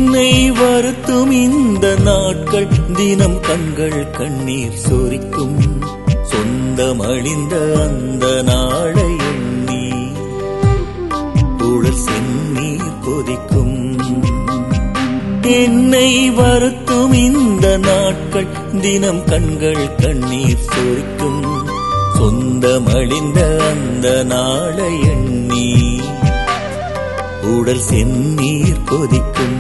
என்னை வருத்தும் இந்த நாட்கள் தினம் கண்கள் கண்ணீர் சொரிக்கும் சொந்தம் அழிந்த அந்த நாளை எண்ணி உடல் செந்நீர் கொதிக்கும் என்னை வருத்தும் இந்த நாட்கள் தினம் கண்கள் கண்ணீர் சொரிக்கும் சொந்தம் அழிந்த அந்த நாளை எண்ணி உடல் செந்நீர் கொதிக்கும்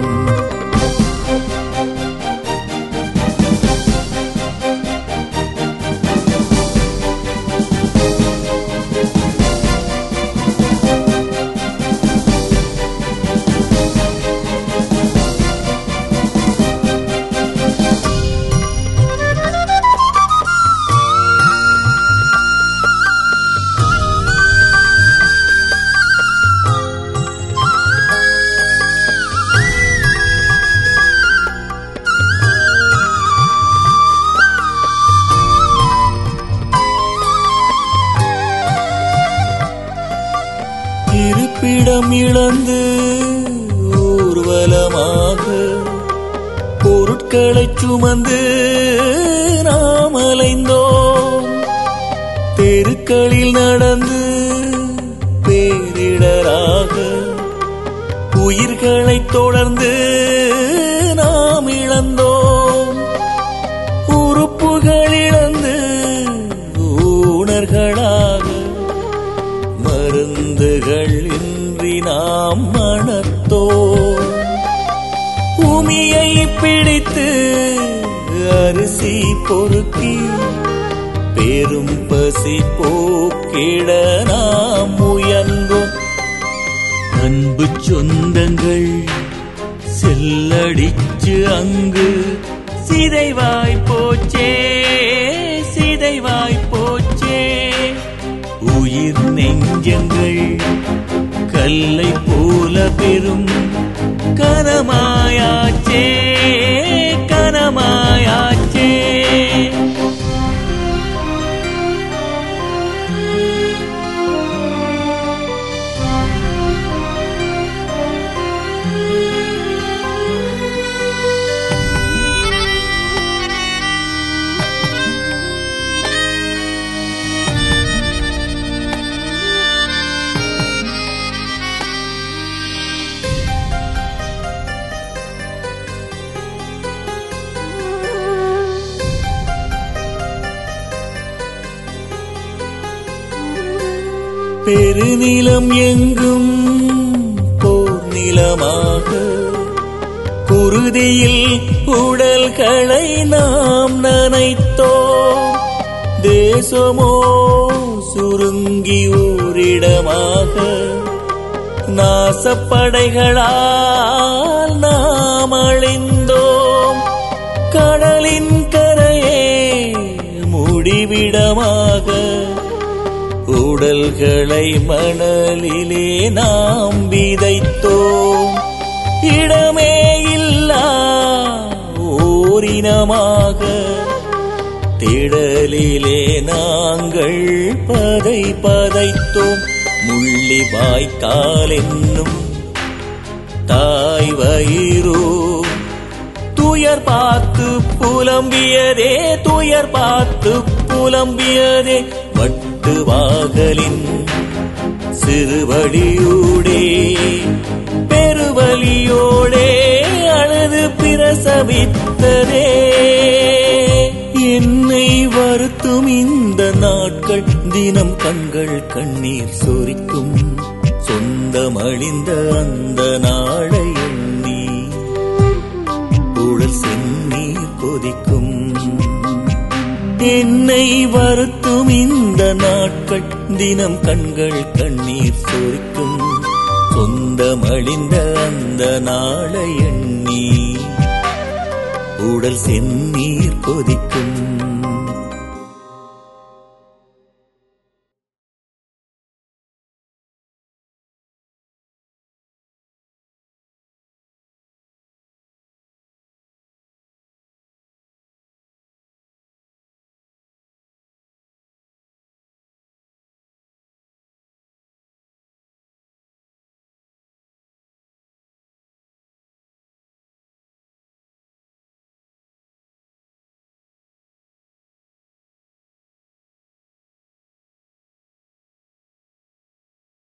இருப்பிடம் இழந்து ஊர்வலமாக பொருட்களை சுமந்து நாம் அலைந்தோம் தெருக்களில் நடந்து பேரிடராக உயிர்களை தொடர்ந்து நாம் இழந்தோம் உறுப்புகள் இழந்து ஊனர்களாக மருந்துகள் இன்றி நாம் மணத்தோம் உமியை பிடித்து அரிசி பொறுக்கி பெரும் பசி போக்கிட நாம் முயன்றோம் அன்பு சொந்தங்கள் செல்லடிச்சு அங்கு சிதைவாய் போச்சே சிதைவாய் போச்சே உயிர் நெஞ்சங்கள் கல்லை போல பெரும் கனமாயாச்சே கனமாயாச்சே பெருநிலம் எங்கும் போர் நிலமாக குருதியில் உடல்களை நாம் நனைத்தோம் தேசமோ சுருங்கி ஊரிடமாக நாசப்படைகளால் நாம் அழிந்தோம் கடலின் கரையே முடிவிடமாக உடல்களை மணலிலே நாம் விதைத்தோம் இடமே இல்லா ஓரினமாக திடலிலே நாங்கள் பதை பதைத்தோம் முள்ளி வாய்க்கால் என்னும் தாய் வயிறோ துயர் பார்த்து புலம்பியதே துயர் பார்த்து புலம்பியதே வட்டு வாகலின் சிறுவழியூடே பெருவலியோடே அழுது பிரசவித்ததே என்னை வருத்தும் இந்த நாட்கள் தினம் கண்கள் கண்ணீர் சொரிக்கும் சொந்தம் அழிந்த அந்த நாளை எண்ணி உடல் செந்நீர் கொதிக்கும் என்னை வருத்தும் இந்த நாட்கள் தினம் கண்கள் கண்ணீர் சொரிக்கும் சொந்தம் அழிந்த அந்த நாளை எண்ணி உடல் செந்நீர் கொதிக்கும்